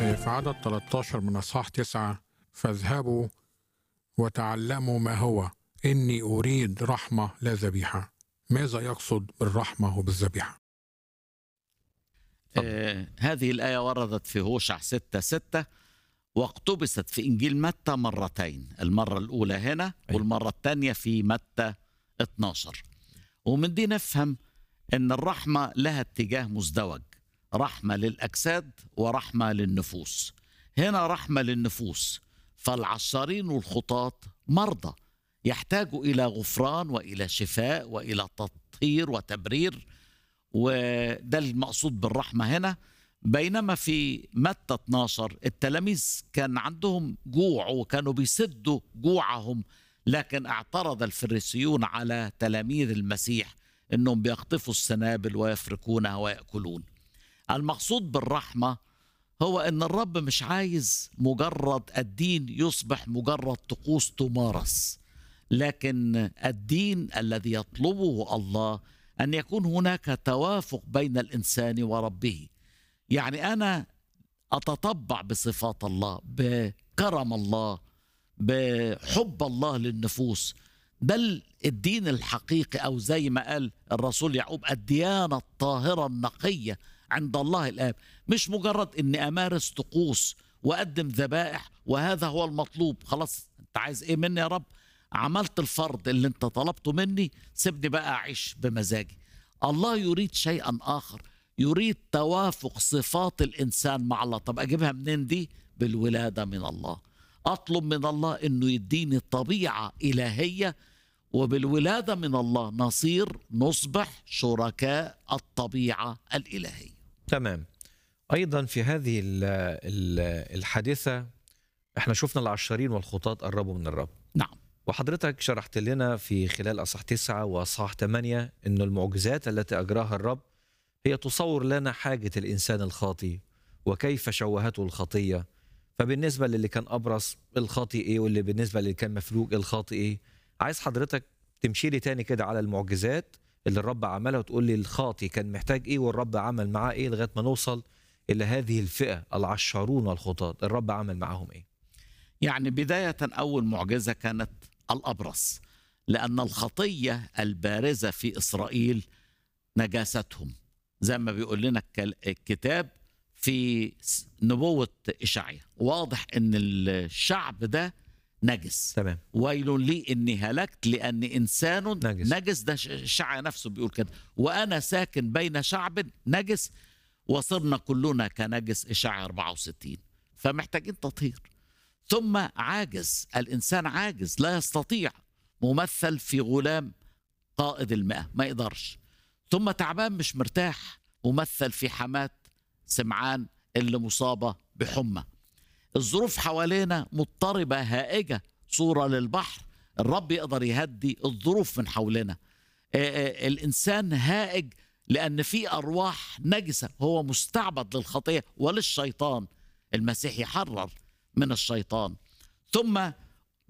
في عدد 13 من أصحاح 9 فاذهبوا وتعلموا ما هو إني أريد رحمة لا ذبيحة ماذا يقصد بالرحمة وبالذبيحة آه هذه الآية وردت في هوشع 6 6 واقتبست في إنجيل متى مرتين المرة الأولى هنا والمرة الثانية في متى 12 ومن دي نفهم أن الرحمة لها اتجاه مزدوج رحمة للأجساد ورحمة للنفوس هنا رحمة للنفوس فالعشارين والخطاة مرضى يحتاجوا إلى غفران وإلى شفاء وإلى تطهير وتبرير وده المقصود بالرحمة هنا بينما في متى 12 التلاميذ كان عندهم جوع وكانوا بيسدوا جوعهم لكن اعترض الفريسيون على تلاميذ المسيح انهم بيقطفوا السنابل ويفركونها وياكلون. المقصود بالرحمه هو ان الرب مش عايز مجرد الدين يصبح مجرد طقوس تمارس لكن الدين الذي يطلبه الله ان يكون هناك توافق بين الانسان وربه. يعني انا اتطبع بصفات الله بكرم الله بحب الله للنفوس ده الدين الحقيقي او زي ما قال الرسول يعقوب الديانه الطاهره النقيه عند الله الاب مش مجرد اني امارس طقوس واقدم ذبائح وهذا هو المطلوب خلاص انت عايز ايه مني يا رب عملت الفرض اللي انت طلبته مني سيبني بقى اعيش بمزاجي الله يريد شيئا اخر يريد توافق صفات الانسان مع الله طب اجيبها منين دي بالولاده من الله اطلب من الله انه يديني طبيعه الهيه وبالولاده من الله نصير نصبح شركاء الطبيعه الالهيه تمام ايضا في هذه ال ال الحادثه احنا شفنا العشارين والخطاة قربوا من الرب نعم وحضرتك شرحت لنا في خلال اصحاح تسعة واصحاح ثمانية ان المعجزات التي اجراها الرب هي تصور لنا حاجه الانسان الخاطي وكيف شوهته الخطيه فبالنسبة للي كان أبرص الخاطي إيه واللي بالنسبة للي كان مفلوج الخاطي إيه عايز حضرتك تمشي لي تاني كده على المعجزات اللي الرب عملها وتقول لي الخاطي كان محتاج إيه والرب عمل معاه إيه لغاية ما نوصل إلى هذه الفئة العشارون والخطاة الرب عمل معاهم إيه يعني بداية أول معجزة كانت الأبرص لأن الخطية البارزة في إسرائيل نجاستهم زي ما بيقول لنا الكتاب في نبوة إشعيا واضح أن الشعب ده نجس تمام ويل لي إني هلكت لأني إنسان نجس. نجس ده إشعيا نفسه بيقول كده وأنا ساكن بين شعب نجس وصرنا كلنا كنجس إشعيا 64 فمحتاجين تطهير ثم عاجز الإنسان عاجز لا يستطيع ممثل في غلام قائد المئة ما يقدرش ثم تعبان مش مرتاح ممثل في حماه سمعان اللي مصابة بحمى الظروف حوالينا مضطربة هائجة صورة للبحر الرب يقدر يهدي الظروف من حولنا الإنسان هائج لأن في أرواح نجسة هو مستعبد للخطية وللشيطان المسيح يحرر من الشيطان ثم